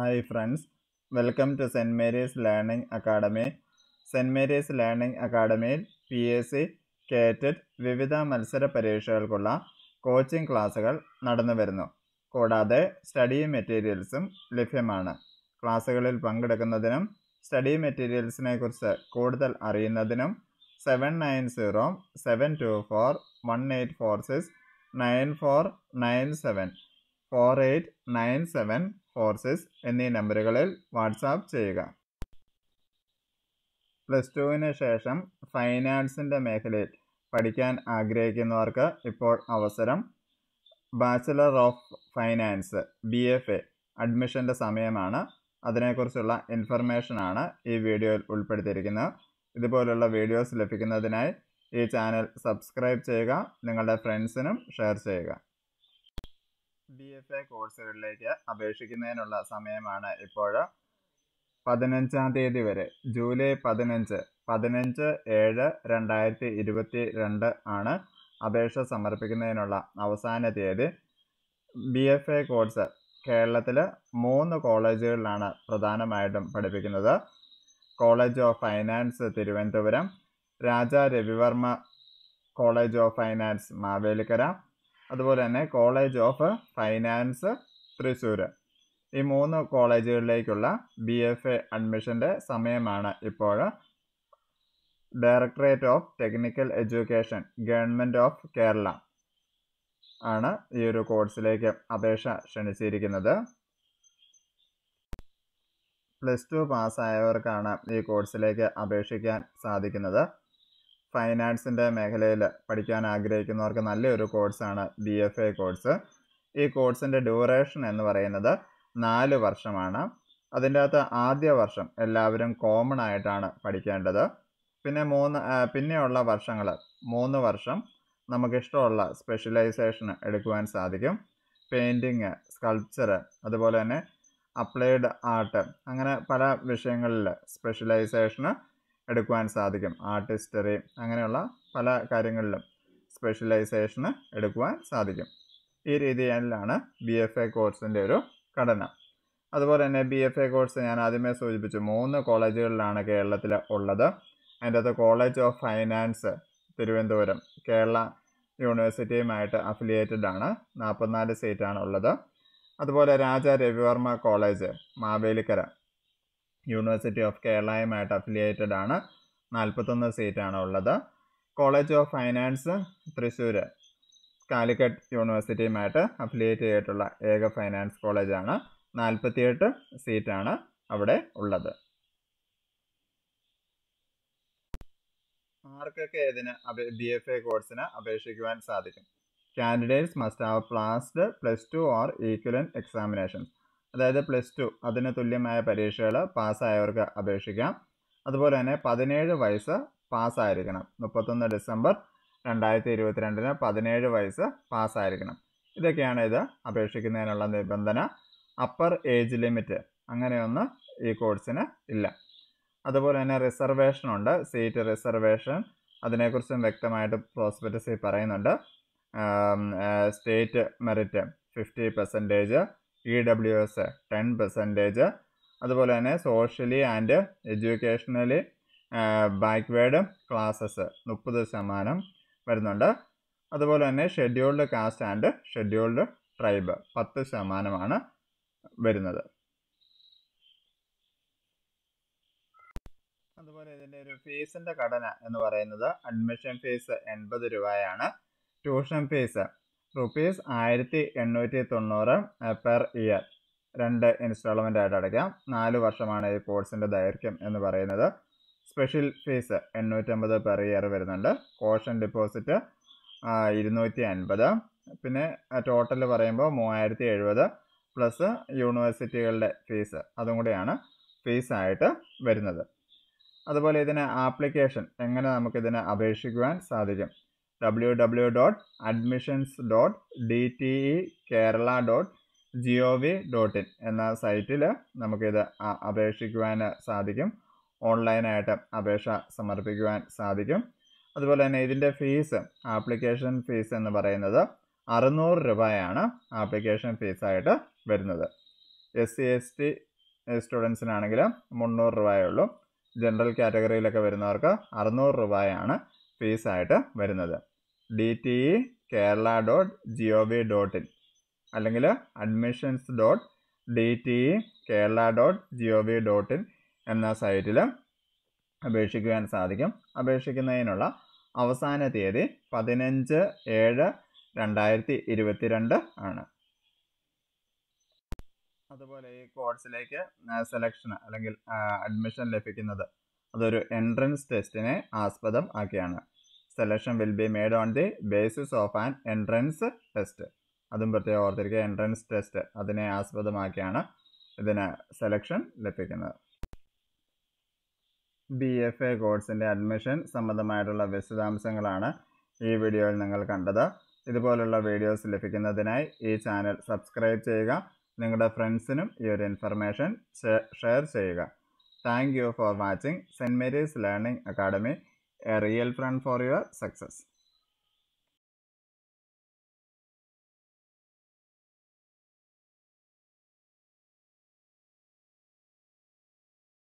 hi friends welcome to Saint Mary's learning academy Saint Mary's learning അക്കാഡമിയിൽ P S C കേറ്റഡ് വിവിധ മത്സര പരീക്ഷകൾക്കുള്ള coaching ക്ലാസ്സുകൾ നടന്നു വരുന്നു കൂടാതെ സ്റ്റഡി മെറ്റീരിയൽസും ലഭ്യമാണ് ക്ലാസ്സുകളിൽ പങ്കെടുക്കുന്നതിനും സ്റ്റഡി മെറ്റീരിയൽസിനെ കുറിച്ച് കൂടുതൽ അറിയുന്നതിനും seven nine zero seven two four one eight four six nine four nine seven four eight nine seven four six എന്നീ നമ്പറുകളിൽ വാട്സാപ്പ് ചെയ്യുക പ്ലസ് ടുവിന് ശേഷം ഫൈനാൻസിൻ്റെ മേഖലയിൽ പഠിക്കാൻ ആഗ്രഹിക്കുന്നവർക്ക് ഇപ്പോൾ അവസരം bachelor of finance B F A അഡ്മിഷൻ്റെ സമയമാണ് അതിനെക്കുറിച്ചുള്ള ഇൻഫർമേഷനാണ് ഈ വീഡിയോയിൽ ഉൾപ്പെടുത്തിയിരിക്കുന്നത് ഇതുപോലുള്ള വീഡിയോസ് ലഭിക്കുന്നതിനായി ഈ ചാനൽ സബ്സ്ക്രൈബ് ചെയ്യുക നിങ്ങളുടെ ഫ്രണ്ട്സിനും ഷെയർ ചെയ്യുക ബി എഫ് എ കോഴ്സുകളിലേക്ക് അപേക്ഷിക്കുന്നതിനുള്ള സമയമാണ് ഇപ്പോൾ പതിനഞ്ചാം തീയതി വരെ ജൂലൈ പതിനഞ്ച് പതിനഞ്ച് ഏഴ് രണ്ടായിരത്തി ഇരുപത്തി രണ്ട് ആണ് അപേക്ഷ സമർപ്പിക്കുന്നതിനുള്ള അവസാന തീയതി ബി എഫ് എ കോഴ്സ് കേരളത്തിൽ മൂന്ന് കോളേജുകളിലാണ് പ്രധാനമായിട്ടും പഠിപ്പിക്കുന്നത് college of finance Thiruvananthapuram Raja Ravi Varma college of finance Mavelikkara അതുപോലെ തന്നെ കോളേജ് ഓഫ് ഫൈനാൻസ് തൃശ്ശൂർ ഈ മൂന്ന് കോളേജുകളിലേക്കുള്ള ബി എഫ് എ അഡ്മിഷൻ്റെ സമയമാണ് ഇപ്പോൾ directorate of technical education government of Kerala ആണ് ഈ ഒരു കോഴ്സിലേക്ക് അപേക്ഷ ക്ഷണിച്ചിരിക്കുന്നത് പ്ലസ് ടു പാസ്സായവർക്കാണ് ഈ കോഴ്സിലേക്ക് അപേക്ഷിക്കാൻ സാധിക്കുന്നത് ഫൈനാൻസിൻ്റെ മേഖലയിൽ പഠിക്കാൻ ആഗ്രഹിക്കുന്നവർക്ക് നല്ലൊരു കോഴ്സാണ് ബി എഫ് എ കോഴ്സ് ഈ കോഴ്സിൻ്റെ ഡ്യൂറേഷൻ എന്ന് പറയുന്നത് നാല് വർഷമാണ് അതിൻ്റെ അകത്ത് ആദ്യ വർഷം എല്ലാവരും കോമൺ ആയിട്ടാണ് പഠിക്കേണ്ടത് പിന്നെ മൂന്ന് പിന്നെയുള്ള വർഷങ്ങൾ മൂന്ന് വർഷം നമുക്കിഷ്ടമുള്ള സ്പെഷ്യലൈസേഷൻ എടുക്കുവാൻ സാധിക്കും പെയിൻറ്റിങ് സ്കൾപ്ചർ അതുപോലെ തന്നെ അപ്ലൈഡ് ആർട്ട് അങ്ങനെ പല വിഷയങ്ങളിൽ സ്പെഷ്യലൈസേഷന് എടുക്കുവാൻ സാധിക്കും ആർട്ട് ഹിസ്റ്ററി അങ്ങനെയുള്ള പല കാര്യങ്ങളിലും സ്പെഷ്യലൈസേഷന് എടുക്കുവാൻ സാധിക്കും ഈ രീതിയിലാണ് ബി എഫ് എ കോഴ്സിൻ്റെ ഒരു ഘടന അതുപോലെ തന്നെ ബി എഫ് എ കോഴ്സ് ഞാൻ ആദ്യമേ സൂചിപ്പിച്ചു മൂന്ന് കോളേജുകളിലാണ് കേരളത്തിൽ ഉള്ളത് അതിൻ്റെ അകത്ത് college of finance Thiruvananthapuram Kerala യൂണിവേഴ്സിറ്റിയുമായിട്ട് അഫിലിയേറ്റഡ് ആണ് നാൽപ്പത്തിനാല് സീറ്റാണ് ഉള്ളത് അതുപോലെ Raja Ravi Varma college Mavelikkara university of കേരളയുമായിട്ട് അഫിലിയേറ്റഡ് ആണ് നാൽപ്പത്തൊന്ന് സീറ്റാണ് ഉള്ളത് college of finance Thrissur Calicut യൂണിവേഴ്സിറ്റിയുമായിട്ട് അഫിലിയേറ്റ് ചെയ്തിട്ടുള്ള ഏക ഫൈനാൻസ് കോളേജാണ് നാൽപ്പത്തിയെട്ട് സീറ്റാണ് അവിടെ ഉള്ളത് ആർക്കൊക്കെ ഇതിന് ബി എഫ് എ കോഴ്സിന് അപേക്ഷിക്കുവാൻ സാധിക്കും candidates must have passed plus two or equivalent examinations അതായത് പ്ലസ് ടു അതിന് തുല്യമായ പരീക്ഷകൾ പാസ്സായവർക്ക് അപേക്ഷിക്കാം അതുപോലെ തന്നെ പതിനേഴ് വയസ്സ് പാസ്സായിരിക്കണം മുപ്പത്തൊന്ന് ഡിസംബർ രണ്ടായിരത്തി ഇരുപത്തിരണ്ടിന് പതിനേഴ് വയസ്സ് പാസ്സായിരിക്കണം ഇതൊക്കെയാണ് ഇത് അപേക്ഷിക്കുന്നതിനുള്ള നിബന്ധന അപ്പർ ഏജ് ലിമിറ്റ് അങ്ങനെയൊന്നും ഈ കോഴ്സിന് ഇല്ല അതുപോലെ തന്നെ റിസർവേഷൻ ഉണ്ട് സീറ്റ് റിസർവേഷൻ അതിനെക്കുറിച്ചും വ്യക്തമായിട്ട് പ്രോസ്പെക്ടസിൽ പറയുന്നുണ്ട് state merit fifty percentage E W S ten percentage അതുപോലെ തന്നെ socially and educationally backward classes മുപ്പത് ശതമാനം വരുന്നുണ്ട് അതുപോലെ തന്നെ scheduled caste and scheduled tribe പത്ത് ശതമാനമാണ് വരുന്നത് അതുപോലെ ഇതിൻ്റെ ഒരു ഫീസിൻ്റെ ഘടന എന്ന് പറയുന്നത് അഡ്മിഷൻ ഫീസ് എൺപത് രൂപയാണ് ട്യൂഷൻ ഫീസ് റുപ്പീസ് ആയിരത്തി എണ്ണൂറ്റി തൊണ്ണൂറ് പെർ ഇയർ രണ്ട് ഇൻസ്റ്റാൾമെൻ്റ് ആയിട്ട് അടയ്ക്കാം നാല് വർഷമാണ് ഈ കോഴ്സിൻ്റെ ദൈർഘ്യം എന്ന് പറയുന്നത് സ്പെഷ്യൽ ഫീസ് എണ്ണൂറ്റമ്പത് പെർ ഇയർ വരുന്നുണ്ട് കോഷൻ ഡിപ്പോസിറ്റ് ഇരുന്നൂറ്റി അൻപത് പിന്നെ ടോട്ടൽ പറയുമ്പോൾ മൂവായിരത്തി എഴുപത് പ്ലസ് യൂണിവേഴ്സിറ്റികളുടെ ഫീസ് അതും കൂടെയാണ് ഫീസായിട്ട് വരുന്നത് അതുപോലെ ഇതിന് ആപ്ലിക്കേഷൻ എങ്ങനെ നമുക്കിതിന് അപേക്ഷിക്കുവാൻ സാധിക്കും W W dot admissions dot D T E Kerala dot G O V dot in എന്ന സൈറ്റിൽ നമുക്കിത് അപേക്ഷിക്കുവാൻ സാധിക്കും ഓൺലൈനായിട്ട് അപേക്ഷ സമർപ്പിക്കുവാൻ സാധിക്കും അതുപോലെ തന്നെ ഇതിൻ്റെ ഫീസ് ആപ്ലിക്കേഷൻ ഫീസ് എന്ന് പറയുന്നത് അറുന്നൂറ് രൂപയാണ് ആപ്ലിക്കേഷൻ ഫീസായിട്ട് വരുന്നത് എസ് സി എസ് ടി സ്റ്റുഡൻസിനാണെങ്കിൽ മുന്നൂറ് രൂപയേ ഉള്ളൂ ജനറൽ കാറ്റഗറിയിലൊക്കെ വരുന്നവർക്ക് അറുന്നൂറ് രൂപയാണ് ഫീസായിട്ട് വരുന്നത് D T E Kerala dot G O V dot in അല്ലെങ്കിൽ admissions dot D T E Kerala dot G O V dot in എന്ന സൈറ്റിൽ അപേക്ഷിക്കുവാൻ സാധിക്കും അപേക്ഷിക്കുന്നതിനുള്ള അവസാന തീയതി പതിനഞ്ച് ഏഴ് രണ്ടായിരത്തി ഇരുപത്തിരണ്ട് ആണ് അതുപോലെ ഈ കോഴ്സിലേക്ക് സെലക്ഷൻ അല്ലെങ്കിൽ അഡ്മിഷൻ ലഭിക്കുന്നത് അതൊരു എൻട്രൻസ് ടെസ്റ്റിനെ ആസ്പദം ആക്കിയാണ് selection will be made on the basis of an entrance test അതും പ്രത്യേകം ഓർത്തിരിക്കുക എൻട്രൻസ് ടെസ്റ്റ് അതിനെ ആസ്പദമാക്കിയാണ് ഇതിന് സെലക്ഷൻ ലഭിക്കുന്നത് ബി എഫ് എ കോഴ്സിൻ്റെ അഡ്മിഷൻ സംബന്ധമായിട്ടുള്ള വിശദാംശങ്ങളാണ് ഈ വീഡിയോയിൽ നിങ്ങൾ കണ്ടത് ഇതുപോലുള്ള വീഡിയോസ് ലഭിക്കുന്നതിനായി ഈ ചാനൽ സബ്സ്ക്രൈബ് ചെയ്യുക നിങ്ങളുടെ ഫ്രണ്ട്സിനും ഈ ഒരു ഇൻഫർമേഷൻ ഷെയർ ചെയ്യുക thank you for watching saint Mary's learning academy a real friend for your success